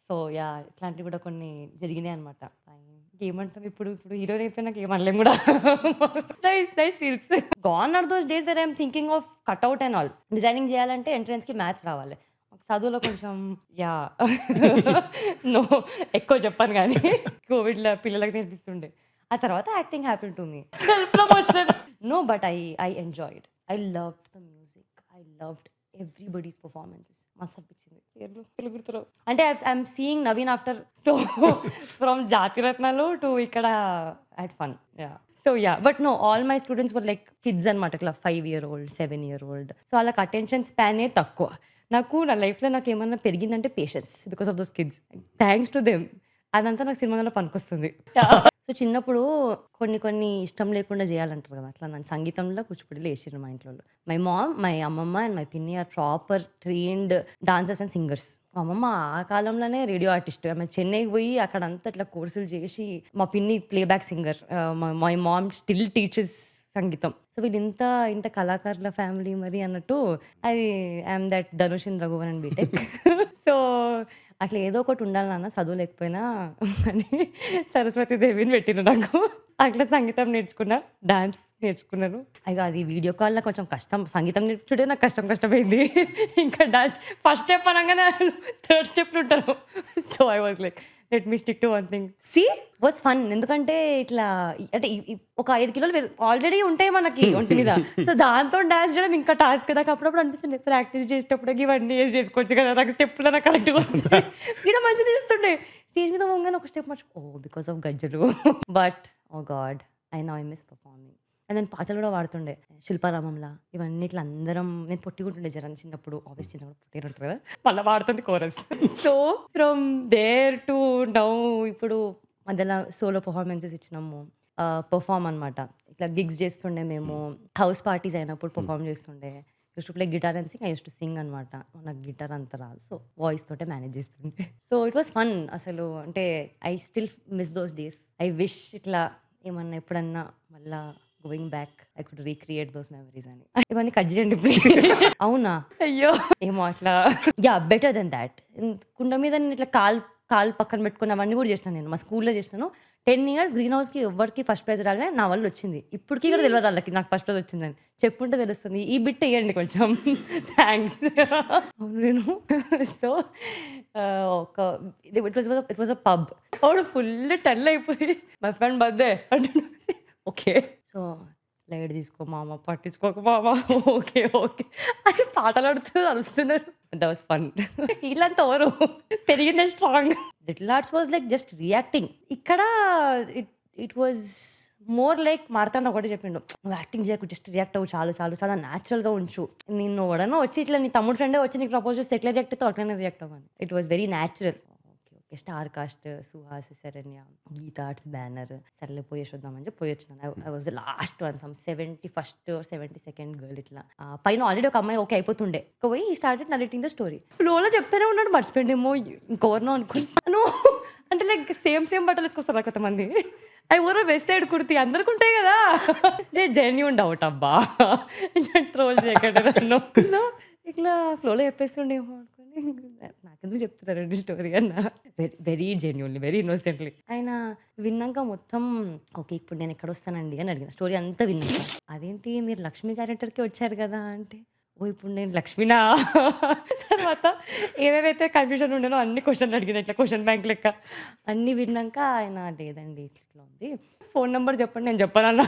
So yeah ఇట్లాంటివి కూడా కొన్ని జరిగినాయి అనమాట ఏమంటాం ఇప్పుడు ఇప్పుడు హీరోయిన్ అయిపోయినాక ఏమనలేం కూడా nice nice feels gone are those days where I'm thinking of cutout and all designing చేయాలంటే ఎంట్రన్స్ కి మ్యాథ్స్ రావాలి చదువులో కొంచెం యా నో ఎక్కువ చెప్పాను కానీ కోవిడ్లో పిల్లలకి నేర్పిస్తుండే ఆ తర్వాత acting happy to me self promotion no but I I enjoyed I love the music I loved everybody's performances మస్తు అనిపించింది పేర్లు పేర్లు గుర్తురావు అంటే I'm seeing Naveen after so from Jathiratnalu to ఇక్కడ at fun ya so ya but no all my students were like kids అనమాట ఇట్లా five year old seven year old so వాళ్ళకి అటెన్షన్ స్పానే తక్కువ నాకు నా లైఫ్లో నాకు ఏమన్నా పెరిగిందంటే patience because of those kids thanks to them అదంతా నాకు సినిమాలో పనికొస్తుంది సో చిన్నప్పుడు కొన్ని కొన్ని ఇష్టం లేకుండా చేయాలంటారు కదా అట్లా నన్ను సంగీతంలో కూచిపూడిలో వేసారు మా ఇంట్లో my mom my ammamma and my pinni are proper trained dancers and singers మా అమ్మమ్మ ఆ కాలంలోనే రేడియో ఆర్టిస్ట్ ఆమె చెన్నైకి పోయి అక్కడ అంతా ఇట్లా కోర్సులు చేసి మా పిన్ని playback singer my mom still teachers సంగీతం సో వీళ్ళు ఇంత ఇంత కళాకారుల ఫ్యామిలీ మరి అన్నట్టు అది I'm that Dhanush in Raghuvaran B Tech so అట్లా ఏదో ఒకటి ఉండాలి నాన్న చదువు లేకపోయినా అని సరస్వతి దేవిని పెట్టిన నాకు అట్లా సంగీతం నేర్చుకున్నా డాన్స్ నేర్చుకున్నాను అయ్యో అది వీడియో కాల్లో కొంచెం కష్టం సంగీతం నేర్చుడే నాకు కష్టం కష్టమైంది ఇంకా డాన్స్ ఫస్ట్ స్టెప్ అనగానే థర్డ్ స్టెప్ ఉంటారు so I was like let me stick to one thing see was fun ఎందుకంటే ఇట్లా అంటే ఈ- ఈ ఒక ఐదు కిలోలు ఆల్రెడీ ఉంటాయి మనకి ఒంటి మీద సో దాంతో డాన్స్ చేయడం ఇంకా టాస్క్ నాకు అప్పుడప్పుడు అనిపిస్తుంది ప్రాక్టీస్ చేసేటప్పుడు ఇవన్నీ వేసి చేసుకోవచ్చు కదా నాకు స్టెప్లో నాకు కరెక్ట్గా వస్తుంది ఇక్కడ మంచిగా చేస్తుండే స్టేజ్ మీద పోగానే ఒక స్టెప్ మర్చి ఓ బికాస్ ఆఫ్ గజ్జలు but oh God I know I miss performing and నేను పాటలు కూడా వాడుతుండే శిల్పారామంలా ఇవన్నీ ఇట్లా అందరం నేను పొట్టిగుంటుండే జరం చిన్నప్పుడు ఆఫీస్ చిన్నప్పుడు పొట్టి ఉంటారు కదా మళ్ళీ వాడుతుంది chorus so from there to now ఇప్పుడు మధ్యలో సోలో పర్ఫార్మెన్సెస్ ఇచ్చినాము పర్ఫామ్ అనమాట ఇట్లా గిగ్స్ చేస్తుండే మేము హౌస్ పార్టీస్ అయినప్పుడు పర్ఫామ్ చేస్తుండే used to play guitar and sing I used to sing అనమాట నాకు గిటార్ అంత రాదు సో వాయిస్ తోటే మేనేజ్ చేస్తుండే సో ఇట్ వాస్ ఫన్ అసలు అంటే I still miss those days I wish ఇట్లా ఏమన్నా ఎప్పుడన్నా మళ్ళా going back I could recreate those memories అని ఇవన్నీ కట్ చేయండి please. అవునా అయ్యో ఏమో అట్లా యా బెటర్ దెన్ దాట్ కుండ మీద నేను ఇట్లా కాల్ కాల్ పక్కన పెట్టుకుని అవన్నీ కూడా చేసినాను నేను మా స్కూల్లో చేసినాను టెన్ ఇయర్స్ గ్రీన్ హౌస్కి ఎవరికి ఫస్ట్ ప్రైజ్ రాలే నా వల్ల వచ్చింది ఇప్పటికీ కూడా తెలియదు వాళ్ళకి నాకు ఫస్ట్ ప్రైజ్ వచ్చిందని చెప్పుంటే తెలుస్తుంది ఈ బిట్ వేయండి కొంచెం థ్యాంక్స్ అవును నేను సో ఒక it was it was a pub అవును ఫుల్ టెల్ అయిపోయి మై ఫ్రెండ్ బర్త్డే అంటే ఓకే సో లైట్ తీసుకో మామ పట్టించుకోక మామ ఓకే ఓకే అని పాటలు ఆడుతూ అరుస్తున్నారు దట్ వాస్ ఫన్ ఇలాంటి ఎవరు పెరిగిందే strong little arts was like just reacting ఇక్కడ it it was more like Marthanda ఒకటి చెప్పిండు నువ్వు యాక్టింగ్ చేయకు జస్ట్ రియాక్ట్ అవ్వు చాలు చాలు చాలా న్యాచురల్గా ఉంచు నిన్ను ఎవడనో వచ్చి ఇట్లా నీ తమ్ముడు ఫ్రెండే వచ్చి నీకు ప్రపోజ్ చేస్తే ఎట్లా రియాక్ట్ అవుతావు అట్లనే రియాక్ట్ అవ్వను it was very natural okay okay star cast Suhas Saranya Geetha Arts banner సర్లే పోయేసొద్దామని చెప్పి పోయి వచ్చినాను I was last one some seventy first seventy second girl ఇట్లా ఆ, పైన ఆల్రెడీ ఒక అమ్మాయి ఓకే అయిపోతుండే ఇక పోయి ఈ స్టార్టెడ్ నరేటింగ్ ద స్టోరీ ఫ్లోలో చెప్తానే ఉన్నాడు మర్చిపోయిండేమో ఇంకెవరినో అనుకున్నాను అంటే లైక్ సేమ్ సేమ్ బట్టలు వేసుకొస్తారు కొంతమంది అవి ఊరో వెస్ట్ సైడ్ కుర్తి అందరికి ఉంటాయి కదా జెన్యున్ డౌట్ అబ్బా ట్రోల్ చేయకండి నన్ను సో ఇట్లా ఫ్లోలో చెప్పేస్తుండేమో అనుకుని నాకెందుకు చెప్తున్నారండి స్టోరీ అన్న very very genuinely very innocently ఆయన విన్నాక మొత్తం ఓకే ఇప్పుడు నేను ఎక్కడ వస్తానండి అని అడిగిన స్టోరీ అంతా విన్నాక అదేంటి మీరు లక్ష్మి క్యారెక్టర్కి వచ్చారు కదా అంటే ఓ ఇప్పుడు నేను లక్ష్మినా తర్వాత ఏవేవైతే కన్ఫ్యూజన్ ఉండేనో అన్ని క్వశ్చన్లు అడిగిన ఇట్లా క్వశ్చన్ బ్యాంక్ లెక్క అన్ని విన్నాక ఆయన లేదండి ఇట్లా ఉంది ఫోన్ నెంబర్ చెప్పండి నేను చెప్పనన్నా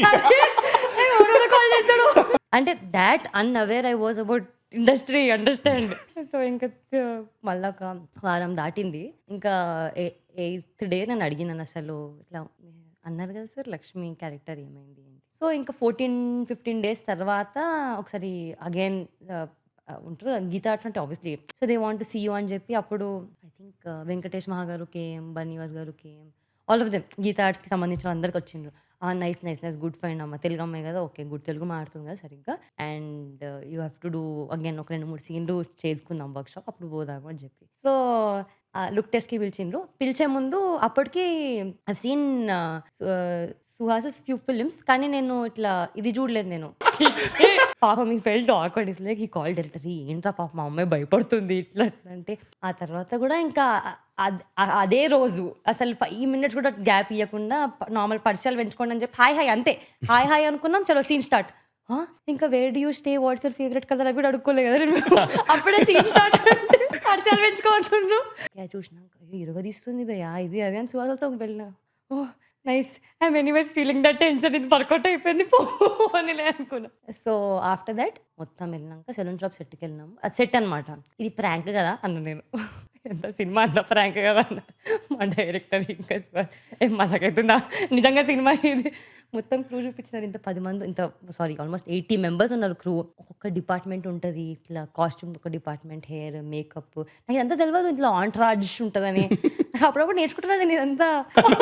కాల్ చేస్తాడు అంటే that unaware I was about industry understand so ఇంకా త- మళ్ళా ఒక వారం దాటింది ఇంకా ఎయిత్ డే నేను అడిగినాను అసలు ఇట్లా అన్నారు కదా సార్ లక్ష్మి క్యారెక్టర్ ఏమైంది ఏంటి సో ఇంకా ఫోర్టీన్ ఫిఫ్టీన్ డేస్ తర్వాత ఒకసారి అగైన్ ఉంటారు గీతా ఆర్ట్స్ అంటే obviously so they want see you అని చెప్పి అప్పుడు ఐ థింక్ వెంకటేష్ మహా గారు కేఎం బన్నీవాస్ గారు కేఎం ఆల్ ఆఫ్ దెమ్ గీతా ఆర్ట్స్కి సంబంధించిన అందరికి వచ్చిండ్రు nice nice nice good fine అమ్మ తెలుగు అమ్మాయి కదా ఓకే గుడ్ తెలుగు మాడుతుంది కదా సరిగ్గా and you have to do again ఒక రెండు మూడు సీన్లు చేసుకుందాం వర్క్షాప్ అప్పుడు పోదాము అని చెప్పి సో లుక్ టెస్ట్కి పిలిచిండ్రు పిలిచే ముందు అప్పటికి I seen Suhas's few films కానీ నేను ఇట్లా ఇది చూడలేదు నేను పాప మీ ఫెల్ట్ ఆక్వర్డ్ ఇస్ లైక్ ఈ కాల్ డైరెక్టర్ ఏంట్రా పాప మా అమ్మాయి భయపడుతుంది ఇట్లా అట్లా అంటే ఆ తర్వాత కూడా ఇంకా అద్ అ- అదే రోజు అసలు ఫైవ్ మినిట్స్ కూడా గ్యాప్ ఇవ్వకుండా నార్మల్ పరిచయాలు పెంచుకోండి అని చెప్పి హాయ్ హాయ్ అంతే హాయ్ హాయ్ అనుకున్నాం చలో సీన్ స్టార్ట్ ఇంకా where do you stay what's your favourite colour అవి కూడా అడుక్కోలేదు కదా నేను అప్పుడే సీన్ స్టార్ట్ పరిచయాలు పెంచుకోవాలనుకున్నాను చూసినాక ఇరుగ తీస్తుంది భయ్యా ఇది అది అని సువాస ఒక వెళ్ళిన oh nice I'm anyways feeling that tension ఇది వర్కౌట్ అయిపోయింది పోనీలే అనుకున్నా సో ఆఫ్టర్ దట్ మొత్తం వెళ్ళినాక సెలూన్ షాప్ సెట్కి వెళ్ళినాం అది సెట్ అనమాట ఇది ప్రాంక్ కదా అన్న నేను ఎంత సినిమా అంత ప్రాంక్ కదా అన్న మా డైరెక్టర్ ఇంకా సార్ ఏం మసకైతుందా నిజంగా సినిమా ఇది మొత్తం క్రూ చూపించినారు ఇంత పది మంది ఇంత సారీ ఆల్మోస్ట్ ఎయిటీ మెంబర్స్ ఉన్నారు క్రూ ఒక్కొక్క డిపార్ట్మెంట్ ఉంటుంది ఇట్లా కాస్ట్యూమ్ ఒక డిపార్ట్మెంట్ హెయిర్ మేకప్ నాకు ఇదంతా తెలియదు ఇట్లా ఆంట్రాజ్ ఉంటుందని అప్పుడప్పుడు నేర్చుకుంటున్నాను నేను ఇదంతా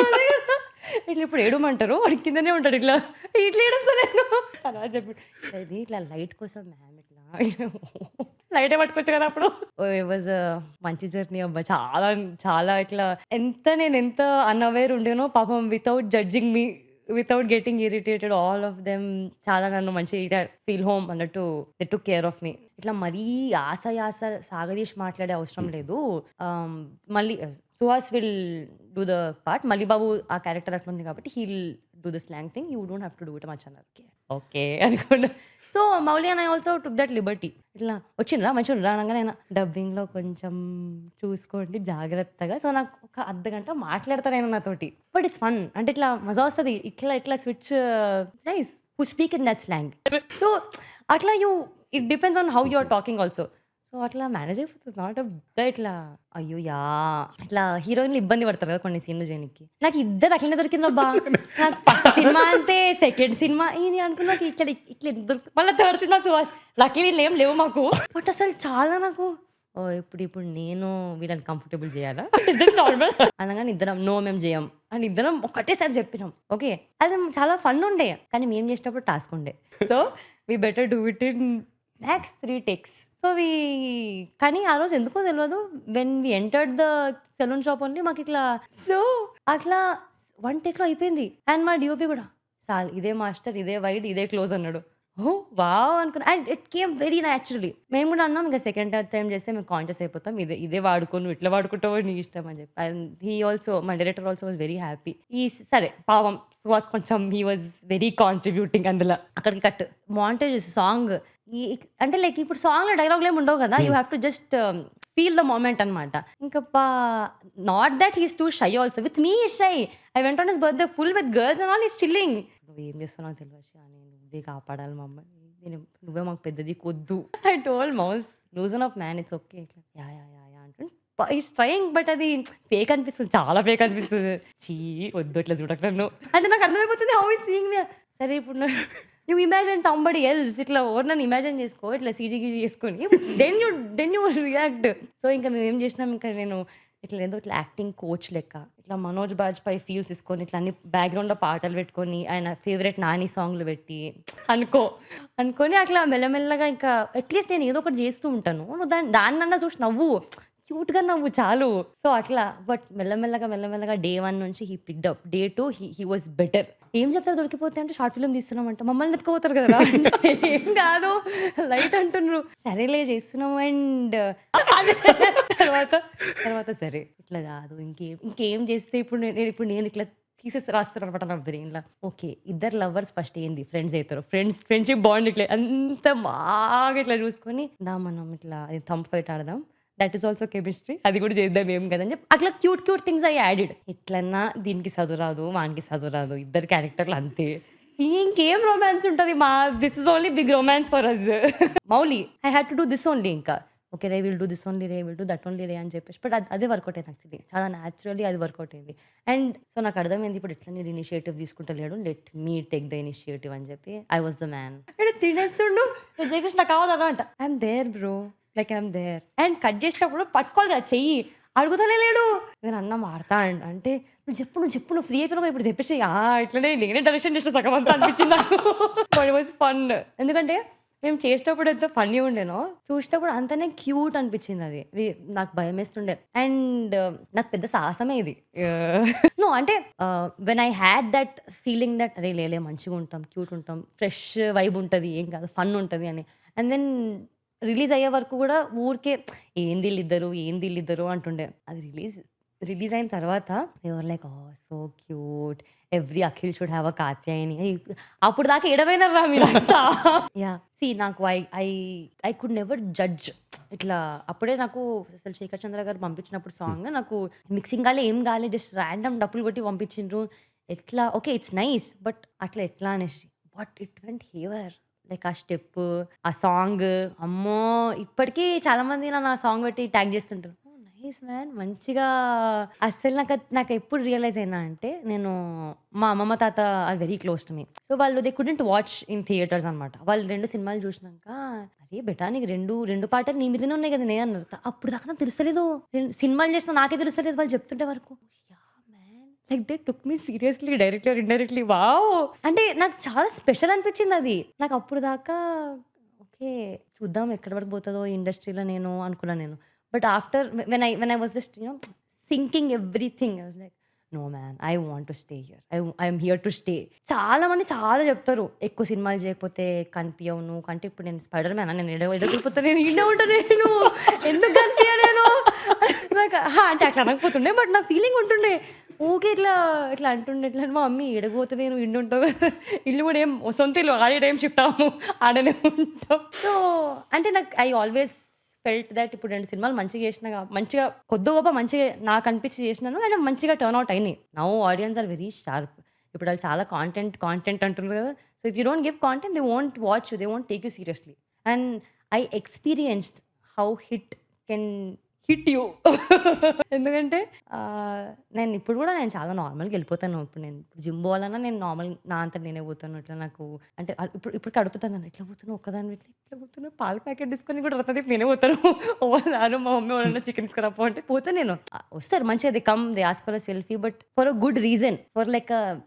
ఇట్లా ఇప్పుడు ఏడమంటారు వాడి కిందనే ఉంటాడు ఇట్లా ఇట్లా ఏడుస్తా నేను తర్వాత చెప్పి ఇది ఇట్లా లైట్ కోసం మ్యామ్ ఇట్లా లైటే పట్టుకోవచ్చు కదా అప్పుడు ఇట్ వాజ్ మంచి జర్నీ అబ్బా చాలా చాలా ఇట్లా ఎంత నేను ఎంత అన్అవేర్ ఉండేనో పాపం without judging me without getting irritated all of them చాలా నన్ను మంచిగా ఫీల్ హోమ్ అన్నట్టు they took care of me ఇట్లా మరీ యాస యాస సాగదీసి మాట్లాడే అవసరం లేదు Um, మళ్ళీ Suhas will do the part మళ్ళీ బాబు ఆ క్యారెక్టర్ అట్లా ఉంది కాబట్టి he'll do the slang thing you don't have to do it much అన్నారు ఓకే అనుకోండి so Mouli and I also took that liberty ఇట్లా వచ్చిండ్రా మంచిగా ఉండరా అనగానే ఆయన డబ్బింగ్లో కొంచెం చూసుకోండి జాగ్రత్తగా సో నాకు ఒక అర్ధ గంట మాట్లాడతారు ఆయన నాతోటి బట్ ఇట్స్ ఫన్ అంటే ఇట్లా మజా వస్తుంది ఇట్లా ఇట్లా switch nice who speak in that slang so అట్లా you it depends on how you are talking also so అట్లా మేనేజ్ అయిపోతుంది నాట్ ఇట్లా అయ్యో యా ఇట్లా హీరోయిన్లు ఇబ్బంది పడతారు కదా కొన్ని సీన్లు చేయడానికి నాకు ఇద్దరు అట్లనే దొరికిందో బా నాకు ఫస్ట్ సినిమా అంతే సెకండ్ సినిమా ఇది అనుకున్నా ఇట్లా ఇట్లా దొరుకుతుంది మళ్ళీ థర్డ్ సినిమా సుహాస్ లక్కీ ఏం లేవు మాకు బట్ అసలు చాలా నాకు ఓ ఇప్పుడు ఇప్పుడు నేను వీళ్ళని కంఫర్టబుల్ చేయాలా నార్మల్ అనగానే ఇద్దరం నో మేము చేయం అని ఇద్దరం ఒకటేసారి చెప్పినాం ఓకే అది చాలా ఫన్ ఉండే కానీ మేము చేసినప్పుడు టాస్క్ ఉండే so we better do it in max three takes so we కానీ ఆ రోజు ఎందుకో తెలియదు when we entered the saloon shop only మాకు ఇట్లా సో అట్లా వన్ టేక్లో అయిపోయింది అండ్ మా డిఓపి కూడా సాల్ ఇదే మాస్టర్ ఇదే వైడ్ ఇదే క్లోజ్ అన్నాడు ఓ వావ్ అనుకున్నా and it came very naturally మేము కూడా అన్నాం ఇంకా సెకండ్ థర్డ్ టైం చేస్తే మేము కాన్షియస్ అయిపోతాం ఇదే ఇదే వాడుకో నువ్వు ఇట్లా వాడుకుంటావో నీ ఇష్టం అని చెప్పి అండ్ హీ ఆల్సో మా director also was very happy ఈ సరే పావం వాజ్ కొంచెం హీ వాజ్ వెరీ కాంట్రిబ్యూటింగ్ అందులో అక్కడికి కట్ మాంటేజ్ సాంగ్ ఈ అంటే లైక్ ఇప్పుడు సాంగ్లో డైలాగ్లు ఏమి ఉండవు కదా you have to just feel the moment అనమాట ఇంకా not that he's too shy also with me shy I went on his birthday full with girls and all is chilling నువ్వు ఏం చేస్తున్నావు తెలియదు అని నువ్వే కాపాడాలి మమ్మల్ని నేను నువ్వే మాకు పెద్దది కొద్దు I told mouse loosen off man it's okay yeah yeah yeah yeah అంటుంటే ఈస్ ట్రయింగ్ బట్ అది ఫేక్ అనిపిస్తుంది చాలా ఫేక్ అనిపిస్తుంది చీ వద్దు ఇట్లా చూడక నన్ను అంటే నాకు అర్థమైపోతుంది హౌ ఈ సీయింగ్ సరే ఇప్పుడు యూ ఇమాజిన్ సంబడి ఎల్స్ ఇట్లా ఓర్ నన్ను ఇమాజిన్ చేసుకో ఇట్లా సీజీ గీజీ చేసుకొని then you then you react so ఇంకా మేము ఏం చేసినాం ఇంకా నేను ఇట్లా ఏదో ఇట్లా యాక్టింగ్ కోచ్ లెక్క ఇట్లా మనోజ్ బాజ్ పై ఫీల్స్ తీసుకొని ఇట్లా అన్ని బ్యాక్గ్రౌండ్లో పాటలు పెట్టుకొని ఆయన ఫేవరెట్ నాని సాంగ్లు పెట్టి అనుకో అనుకొని అట్లా మెల్లమెల్లగా ఇంకా అట్లీస్ట్ నేను ఏదో ఒకటి చేస్తూ ఉంటాను నువ్వు దాన్ని దాన్నన్నా చూసి నవ్వు క్యూట్గా నవ్వు చాలు సో అట్లా బట్ మెల్లమెల్లగా మెల్లమెల్లగా డే వన్ నుంచి he picked up day two he he was better ఏం చెప్తారు దొరికిపోతే అంటే షార్ట్ ఫిల్మ్ తీస్తున్నామంట మమ్మల్ని ఎత్తుకోతారు కదా ఏం కాదు లైట్ అంటున్నారు సరేలే చేస్తున్నాం అండ్ తర్వాత తర్వాత సరే ఇట్లా కాదు ఇంకేం ఇంకేం చేస్తే ఇప్పుడు నేను నేను ఇప్పుడు నేను ఇట్లా తీసేసి రాస్తారు అనమాట నా బ్రెయిన్లో ఓకే ఇద్దరు లవర్స్ ఫస్ట్ ఏంది ఫ్రెండ్స్ అవుతారు ఫ్రెండ్స్ ఫ్రెండ్షిప్ బాండ్ ఇట్లా అంత బాగా ఇట్లా చూసుకొని దా మనం ఇట్లా థమ్ ఫైట్ ఆడదాం దట్ ఈస్ ఆల్సో కెమిస్ట్రీ అది కూడా చేద్దాం ఏం కదని చెప్పి అట్లా క్యూట్ క్యూట్ థింగ్స్ అవి యాడెడ్ ఎట్లన్నా దీనికి చదువురాదు వానికి చదువురాదు ఇద్దరు క్యారెక్టర్లు అంతే ఇంకేం రొమాన్స్ ఉంటుంది మా this is only big romance for us Mouli I had to do this only ఇంకా ఓకే రే విల్ డూ దిస్ ఓన్లీ రే విల్ డూ దట్ ఓన్లీ రే అని చెప్పేసి బట్ అది అదే వర్కౌట్ అయింది యాక్చువల్లీ చాలా న్యాచురల్లీ అది వర్కౌట్ అయింది అండ్ సో నాకు అర్థమైంది ఇప్పుడు ఎట్లా నేను ఇనిషియేటివ్ తీసుకుంటలేడు let me take the initiative అని చెప్పి ఐ వాజ్ ద మ్యాన్ అంటే తినేస్తుండు జయకృష్ణ కావాలన్నా అంట I'm there bro like I'm there and cut చేసేటప్పుడు పట్టుకోవాలి కదా చెయ్యి అడుగుతానే లేడు నేను అన్న మాడతా అండ్ అంటే నువ్వు చెప్పు నువ్వు చెప్పు నువ్వు ఫ్రీ అయిపోయినా ఇప్పుడు చెప్పేసి ఆ ఇట్లనే నేనే డైరెక్షన్ చేసిన సగం అంతా అనిపించింది నాకు బట్ వాజ్ ఫన్ ఎందుకంటే మేము చేసేటప్పుడు ఎంత ఫన్నీ ఉండేనో చూసేటప్పుడు అంతనే క్యూట్ అనిపించింది అది వి- నాకు భయం వేస్తుండే అండ్ నాకు పెద్ద సాహసమే ఇది నో అంటే when I had that feeling that అరే లేలే మంచిగా ఉంటాం క్యూట్ ఉంటాం ఫ్రెష్ వైబ్ ఉంటుంది ఏం కాదు ఫన్ ఉంటుంది అని అండ్ దెన్ రిలీజ్ అయ్యే వరకు కూడా ఊరికే ఏంది వీళ్ళిద్దరు ఏంది వీళ్ళిద్దరు అంటుండే అది రిలీజ్ రిలీజ్ అయిన తర్వాత ever like oh so cute every Akhil should have a Katyayani అప్పుడు దాకా ఎడవైనరా మీరంతా యా సి నాకు I I I could never judge ఇట్లా అప్పుడే నాకు అసలు శేఖర్ చంద్ర గారు పంపించినప్పుడు సాంగ్ నాకు మిక్సింగ్ కాలే ఏం కాలే జస్ట్ ర్యాండమ్ డప్పులు కొట్టి పంపించిండ్రు ఎట్లా ఓకే ఇట్స్ నైస్ బట్ అట్లా ఎట్లా అనేసి but it went however like ఆ స్టెప్ ఆ సాంగ్ అమ్మో ఇప్పటికీ చాలా మంది నన్ను ఆ సాంగ్ పెట్టి ట్యాగ్ చేస్తుంటారు నైస్ మ్యాన్ మంచిగా అసలు నాకు అది- నాకు ఎప్పుడు రియలైజ్ అయినా అంటే నేను మా అమ్మమ్మ తాత are very close to me so వాళ్ళు they couldn't watch in theatres అనమాట వాళ్ళు రెండు సినిమాలు చూసినాక అరే బెటా నీకు రెండు రెండు పాటలు నీ మీదనే ఉన్నాయి కదా నేను అన్నారు అప్పుడు దాకా నాకు తెలుస్తలేదు రెండు సినిమాలు చేసిన నాకే తెలుస్తలేదు వాళ్ళు చెప్తుంటే వరకు yeah man like they took me seriously directly or indirectly wow అంటే నాకు చాలా స్పెషల్ అనిపించింది అది నాకు అప్పుడు దాకా ఓకే చూద్దాం ఎక్కడి వరకు పోతుందో ఈ ఇండస్ట్రీలో నేను అనుకున్నాను నేను but after when I when I was just you know thinking everything I was like no man I want to stay here I I'm here to stay చాలా మంది చాలా చెప్తారు ఎక్కువ సినిమాలు చేయకపోతే కనిపించవు నువ్వు కంటే ఇప్పుడు నేను స్పైడర్ మ్యాన్ నేను ఎడ ఎడగలిపోతా నేను ఇండే ఉంటా నేను ఎందుకు కనిపించ నేను నాకు హా, అంటే అట్లా అనకపోతుండే బట్ నా ఫీలింగ్ ఉంటుండే ఊకే ఇట్లా ఇట్లా అంటుండే ఇట్లా మా మమ్మీ ఎడగపోతే నేను ఇండు ఉంటావు కదా. ఇల్లు కూడా ఏం సొంత ఇల్లు ఆడేం షిఫ్ట్ అవ్వము ఆడనే ఉంటాం సో అంటే నాకు ఐ ఆల్వేస్ ఫెల్ట్ దట్ ఇప్పుడు రెండు సినిమాలు మంచిగా చేసిన కా- మంచిగా కొద్ది గొప్ప మంచిగా నాకు అనిపించి చేసినాను అండ్ మంచిగా టర్న్ అవుట్ అయినాయి now audience are very sharp ఇప్పుడు వాళ్ళు చాలా కాంటెంట్ కాంటెంట్ అంటున్నారు కదా so if you don't give content they won't watch they won't take you seriously and I experienced how hit can hit you ఎందుకంటే ఆ, నేను ఇప్పుడు కూడా నేను చాలా నార్మల్గా వెళ్ళిపోతాను ఇప్పుడు నేను ఇప్పుడు జిమ్ పోవాలన్నా నేను నార్మల్ నా అంతా నేనే పోతాను ఇట్లా నాకు అంటే అ- ఇప్పుడు ఇప్పుడు అడుగుతాను నన్ను ఎట్లా పోతున్నావు ఒక్కదాని ఇట్లా ఎట్లా పోతున్నావు పాల ప్యాకెట్ తీసుకొని కూడా వస్తుంది నేనే పోతాను ఓసారి మా మమ్మీ ఎవరన్నా చికెన్ తీసుకురాపో అంటే పోతే నేను ఆ, వస్తారు మంచిగా they come they ask for a selfie but for a good reason for like